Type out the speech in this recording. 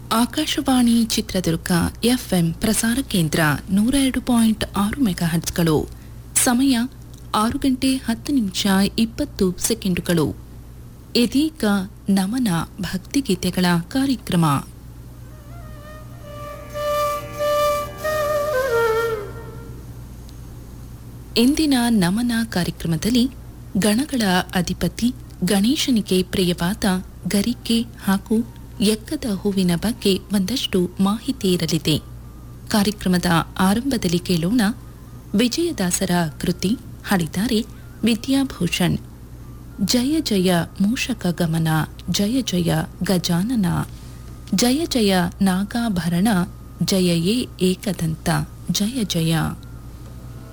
Akashvani Chitradurga FM ಪ್ರಸಾರ ಕೇಂದ್ರ ನೂರ ಎರಡು ಪಾಯಿಂಟ್ ಆರು ಮೆಗಾಹರ್ಟ್ಸ್ಗಳು ಸಮಯ ಆರು ಗಂಟೆ ಹತ್ತು ನಿಮಿಷ ಇಪ್ಪತ್ತು ಸೆಕೆಂಡುಗಳು ಇದೀಗ ನಮನ ಭಕ್ತಿಗೀತೆಗಳ ಕಾರ್ಯಕ್ರಮ ಇಂದಿನ ನಮನ ಕಾರ್ಯಕ್ರಮದಲ್ಲಿ ಗಣಗಳ ಅಧಿಪತಿ ಗಣೇಶನಿಗೆ ಪ್ರಿಯವಾದ ಗರಿಕೆ ಹಾಗೂ ಎಕ್ಕದ ಹೂವಿನ ಬಗ್ಗೆ ಒಂದಷ್ಟು ಮಾಹಿತಿ ಇರಲಿದೆ ಕಾರ್ಯಕ್ರಮದ ಆರಂಭದಲ್ಲಿ ಕೇಳೋಣ ವಿಜಯದಾಸರ ಕೃತಿ ಹಾಡಿದ್ದಾರೆ ವಿದ್ಯಾಭೂಷಣ್ ಜಯ ಜಯ ಮೂಷಕ ಗಮನ ಜಯ ಜಯ ಗಜಾನನ ಜಯ ಜಯ ನಾಗಾಭರಣ ಜಯಯೇ ಏಕದಂತ ಜಯ ಜಯ